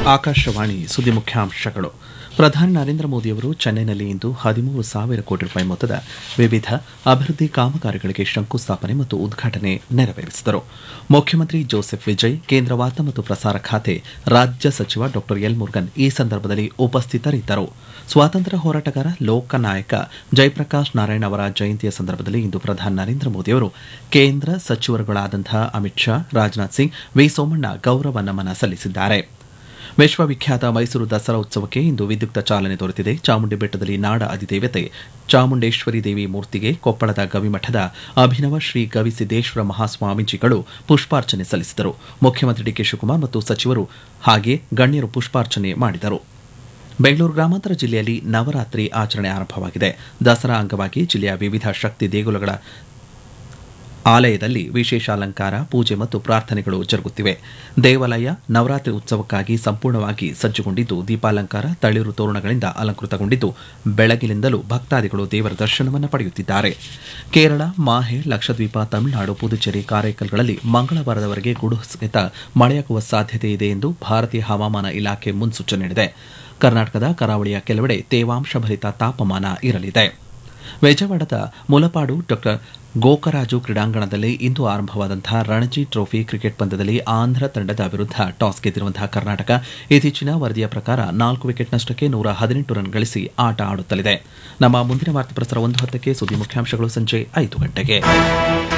ಆಕಾಶವಾಣಿ ಸುದ್ದಿ ಮುಖ್ಯಾಂಶಗಳು ಪ್ರಧಾನಿ ನರೇಂದ್ರ ಮೋದಿಯವರು ಚೆನ್ನೈನಲ್ಲಿ ಇಂದು ಹದಿಮೂರು ಸಾವಿರ ಕೋಟಿ ರೂಪಾಯಿ ಮೊತ್ತದ ವಿವಿಧ ಅಭಿವೃದ್ಧಿ ಕಾಮಗಾರಿಗಳಿಗೆ ಶಂಕುಸ್ಥಾಪನೆ ಮತ್ತು ಉದ್ಘಾಟನೆ ನೆರವೇರಿಸಿದರು ಮುಖ್ಯಮಂತ್ರಿ ಜೋಸೆಫ್ ವಿಜಯ್ ಕೇಂದ್ರ ವಾರ್ತಾ ಮತ್ತು ಪ್ರಸಾರ ಖಾತೆ ರಾಜ್ಯ ಸಚಿವ ಡಾ ಎಲ್ ಮುರುಗನ್ ಈ ಸಂದರ್ಭದಲ್ಲಿ ಉಪಸ್ಥಿತರಿದ್ದರು ಸ್ವಾತಂತ್ರ್ಯ ಹೋರಾಟಗಾರ ಲೋಕನಾಯಕ ಜಯಪ್ರಕಾಶ್ ನಾರಾಯಣ್ ಅವರ ಜಯಂತಿಯ ಸಂದರ್ಭದಲ್ಲಿ ಇಂದು ಪ್ರಧಾನಿ ನರೇಂದ್ರ ಮೋದಿಯವರು ಕೇಂದ್ರ ಸಚಿವರುಗಳಾದಂತಹ ಅಮಿತ್ ಶಾ ರಾಜನಾಥ್ ಸಿಂಗ್ ವಿ ಸೋಮಣ್ಣ ಗೌರವ ನಮನ ಸಲ್ಲಿಸಿದ್ದಾರೆ ವಿಶ್ವವಿಖ್ಯಾತ ಮೈಸೂರು ದಸರಾ ಉತ್ಸವಕ್ಕೆ ಇಂದು ವಿದ್ಯುಕ್ತ ಚಾಲನೆ ದೊರೆತಿದೆ ಚಾಮುಂಡಿ ಬೆಟ್ಟದಲ್ಲಿ ನಾಡ ಅಧಿದೇವತೆ ಚಾಮುಂಡೇಶ್ವರಿ ದೇವಿ ಮೂರ್ತಿಗೆ ಕೊಪ್ಪಳದ ಗವಿಮಠದ ಅಭಿನವ ಶ್ರೀ ಗವಿಸಿದ್ದೇಶ್ವರ ಮಹಾಸ್ವಾಮೀಜಿಗಳು ಪುಷ್ಪಾರ್ಚನೆ ಸಲ್ಲಿಸಿದರು ಮುಖ್ಯಮಂತ್ರಿ ಡಿಕೆ ಶಿವಕುಮಾರ್ ಮತ್ತು ಸಚಿವರು ಹಾಗೆ ಗಣ್ಯರು ಪುಷ್ಪಾರ್ಚನೆ ಮಾಡಿದರು ಬೆಂಗಳೂರು ಗ್ರಾಮಾಂತರ ಜಿಲ್ಲೆಯಲ್ಲಿ ನವರಾತ್ರಿ ಆಚರಣೆ ಆರಂಭವಾಗಿದೆ ದಸರಾ ಅಂಗವಾಗಿ ಜಿಲ್ಲೆಯ ವಿವಿಧ ಶಕ್ತಿ ದೇಗುಲಗಳ ಆಲಯದಲ್ಲಿ ವಿಶೇಷ ಅಲಂಕಾರ ಪೂಜೆ ಮತ್ತು ಪ್ರಾರ್ಥನೆಗಳು ಜರುಗುತ್ತಿವೆ ದೇವಾಲಯ ನವರಾತ್ರಿ ಉತ್ಸವಕ್ಕಾಗಿ ಸಂಪೂರ್ಣವಾಗಿ ಸಜ್ಜುಗೊಂಡಿದ್ದು ದೀಪಾಲಂಕಾರ ತಳಿರು ತೋರಣಗಳಿಂದ ಅಲಂಕೃತಗೊಂಡಿದ್ದು ಬೆಳಗಿನಿಂದಲೂ ಭಕ್ತಾದಿಗಳು ದೇವರ ದರ್ಶನವನ್ನು ಪಡೆಯುತ್ತಿದ್ದಾರೆ ಕೇರಳ ಮಾಹೆ ಲಕ್ಷದ್ವೀಪ ತಮಿಳುನಾಡು ಪುದುಚೇರಿ ಕಾರೈಕಲ್ಗಳಲ್ಲಿ ಮಂಗಳವಾರದವರೆಗೆ ಗುಡುಗು ಸಹಿತ ಮಳೆಯಾಗುವ ಸಾಧ್ಯತೆ ಇದೆ ಎಂದು ಭಾರತೀಯ ಹವಾಮಾನ ಇಲಾಖೆ ಮುನ್ಸೂಚನೆ ನೀಡಿದೆ ಕರ್ನಾಟಕದ ಕರಾವಳಿಯ ಕೆಲವೆಡೆ ತೇವಾಂಶಭರಿತ ತಾಪಮಾನ ಇರಲಿದೆ ವಿಜಯವಾಡದ ಮುಲಪಾಡು ಡಾ ಗೋಕರಾಜು ಕ್ರೀಡಾಂಗಣದಲ್ಲಿ ಇಂದು ಆರಂಭವಾದಂತಹ ರಣಜಿ ಟ್ರೋಫಿ ಕ್ರಿಕೆಟ್ ಪಂದ್ಯದಲ್ಲಿ ಆಂಧ್ರ ತಂಡದ ವಿರುದ್ಧ ಟಾಸ್ ಗೆದ್ದಿರುವಂತಹ ಕರ್ನಾಟಕ ಇತ್ತೀಚಿನ ವರದಿಯ ಪ್ರಕಾರ ನಾಲ್ಕು ವಿಕೆಟ್ ನಷ್ಟಕ್ಕೆ ನೂರ ಹದಿನೆಂಟು ರನ್ ಗಳಿಸಿ ಆಟ ಆಡುತ್ತಲಿದೆ ನಮ್ಮ ಮುಂದಿನ ವಾರ್ತಾ ಪ್ರಸಾರ ಒಂದು ಹತ್ತಕ್ಕೆ ಸುದ್ದಿ ಮುಖ್ಯಾಂಶಗಳು ಸಂಜೆ ಐದು ಗಂಟೆಗೆ